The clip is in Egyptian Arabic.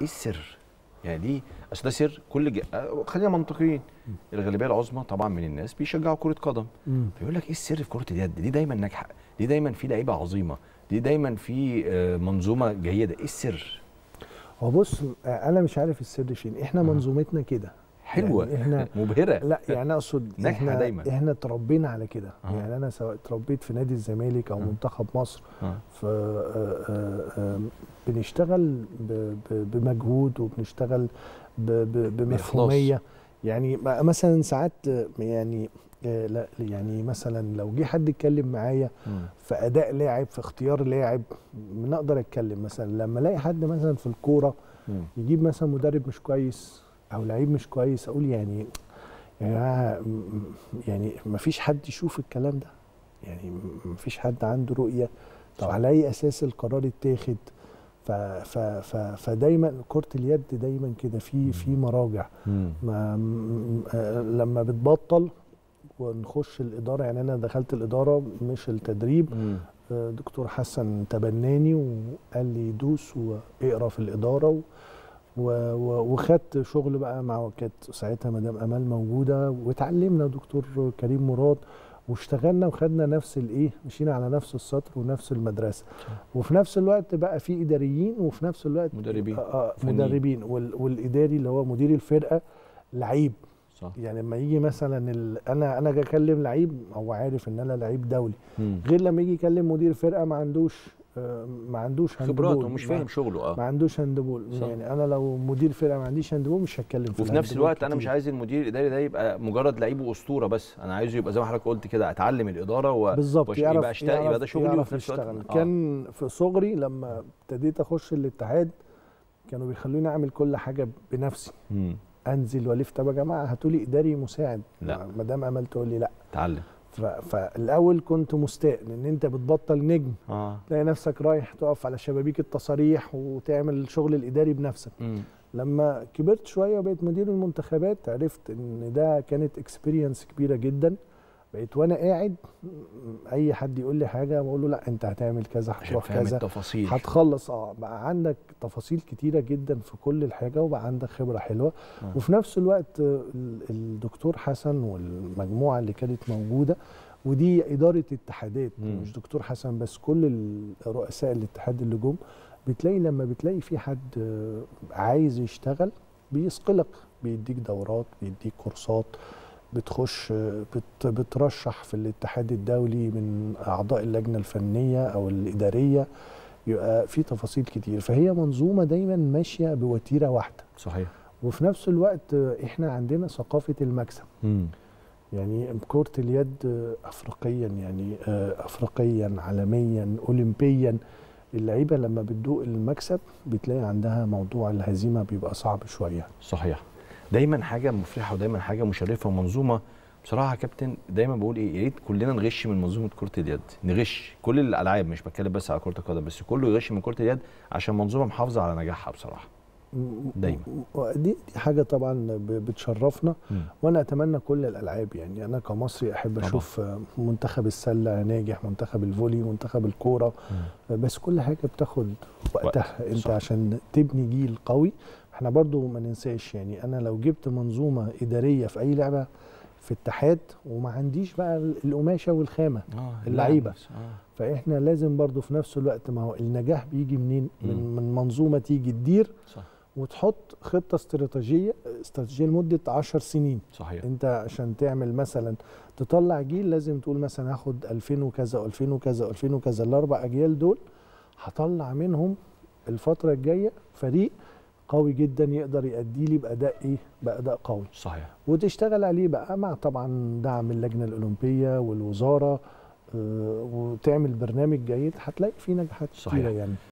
ايه السر يعني دي اصل ده سر كل ج... آه، خلينا منطقيين الغالبيه العظمى طبعا من الناس بيشجعوا كره قدم مم. فيقول لك ايه السر في كره اليد دي دايما ناجحه دي دايما في لعيبه عظيمه دي دايما في آه، منظومه جيده ايه السر هو بص آه، انا مش عارف السر فين احنا آه. منظومتنا كده حلوه يعني احنا مبهره لا يعني اقصد ناجحة احنا دايماً. احنا اتربينا على كده آه. يعني انا سواء اتربيت في نادي الزمالك او آه. منتخب مصر آه. ف آه، آه، آه، بنشتغل ب- ب- بمجهود وبنشتغل ب- ب- بمفهوميه يعني م- مثلا ساعات آه، يعني آه، لا يعني مثلا لو جه حد اتكلم معايا مم. في اداء لاعب في اختيار لاعب بنقدر اتكلم مثلا لما الاقي حد مثلا في الكوره مم. يجيب مثلا مدرب مش كويس او لعيب مش كويس اقول يعني يا جماعه م- م- يعني ما فيش حد يشوف الكلام ده يعني ما فيش حد عنده رؤيه طب صح. على اي اساس القرار اتاخد ف ف ف فدايما كره اليد دايما كده في في مراجع مم. ما م- آه، لما بتبطل ونخش الاداره يعني انا دخلت الاداره مش التدريب مم. آه، دكتور حسن تبناني وقال لي دوس واقرا في الاداره و و- و- وخدت شغل بقى مع كانت ساعتها مدام امال موجوده واتعلمنا دكتور كريم مراد واشتغلنا وخدنا نفس الايه مشينا على نفس السطر ونفس المدرسه وفي نفس الوقت بقى في اداريين وفي نفس الوقت مدربين. آه آه فنيين. مدربين وال والاداري اللي هو مدير الفرقه لعيب صح يعني لما يجي مثلا ال... انا انا اجي اكلم لعيب هو عارف ان انا لعيب دولي مم. غير لما يجي يكلم مدير فرقه ما عندوش آه، ما عندوش خبراته هاندبول. ومش ما- فاهم شغله ما اه عندوش هاندبول صح. يعني انا لو مدير فرقه ما عنديش هاندبول مش هتكلم في وفي نفس الهاندبول الوقت انا مش كتير. عايز المدير الاداري ده يبقى مجرد لعيب واسطوره بس انا عايزه يبقى زي ما حضرتك قلت كده اتعلم الاداره و... بالظبط وش- يعرف يبقى اشتغل يبقى يعرف- ده شغلي يعرف وفي نفس الوقت يشتغل. آه. كان في صغري لما ابتديت اخش الاتحاد كانوا بيخلوني اعمل كل حاجه بنفسي مم. انزل والف طب يا جماعه هاتوا لي اداري مساعد لا. مدام امل تقول لي لا اتعلم ف... فالاول كنت مستاء لان انت بتبطل نجم اه تلاقي نفسك رايح تقف على شبابيك التصاريح وتعمل الشغل الاداري بنفسك مم. لما كبرت شويه وبقيت مدير المنتخبات عرفت ان ده كانت اكسبيرينس كبيره جدا بقيت وانا قاعد م- اي حد يقول لي حاجه بقول له لا انت هتعمل كذا عشان هتروح فاهم كذا التفاصيل هتخلص اه بقى عندك تفاصيل كتيره جدا في كل الحاجه وبقى عندك خبره حلوه آه. وفي نفس الوقت آه، ال- الدكتور حسن والمجموعه اللي كانت موجوده ودي اداره اتحادات مم. مش دكتور حسن بس كل ال- رؤساء الاتحاد اللي جم بتلاقي لما بتلاقي في حد آه، عايز يشتغل بيسقلك بيديك دورات بيديك كورسات بتخش آه، بت بترشح في الاتحاد الدولي من اعضاء اللجنه الفنيه او الاداريه يبقى في تفاصيل كتير فهي منظومه دايما ماشيه بوتيره واحده صحيح وفي نفس الوقت آه، احنا عندنا ثقافه المكسب مم. يعني كرة اليد آه، افريقيا يعني آه، افريقيا عالميا اولمبيا اللعيبه لما بتدوق المكسب بتلاقي عندها موضوع الهزيمه بيبقى صعب شويه صحيح دايما حاجه مفرحه ودايما حاجه مشرفه ومنظومه بصراحه يا كابتن دايما بقول ايه يا ريت كلنا نغش من منظومه كره اليد نغش كل الالعاب مش بتكلم بس على كره القدم بس كله يغش من كره اليد عشان منظومه محافظه على نجاحها بصراحه دايما. دي, دي حاجه طبعا ب- بتشرفنا وانا اتمنى كل الالعاب يعني انا كمصري احب طبعا. اشوف آه، منتخب السله ناجح منتخب الفولي منتخب الكوره آه، بس كل حاجه بتاخد وقتها وقت، انت صح. عشان تبني جيل قوي احنا برضو ما ننساش يعني انا لو جبت منظومه اداريه في اي لعبه في اتحاد وما عنديش بقى القماشه والخامه اه اللعيبة. لا، بس- آه. فاحنا لازم برضو في نفس الوقت ما هو النجاح بيجي منين من, مم. من منظومه تيجي تدير صح وتحط خطه استراتيجيه استراتيجيه لمده 10 سنين صحيح انت عشان تعمل مثلا تطلع جيل لازم تقول مثلا هاخد 2000 وكذا و2000 وكذا و2000 وكذا الاربع اجيال دول هطلع منهم الفتره الجايه فريق قوي جدا يقدر يأدي لي باداء ايه باداء قوي صحيح وتشتغل عليه بقى مع طبعا دعم اللجنه الاولمبيه والوزاره آه، وتعمل برنامج جيد هتلاقي فيه نجاحات صحيح. كتيره يعني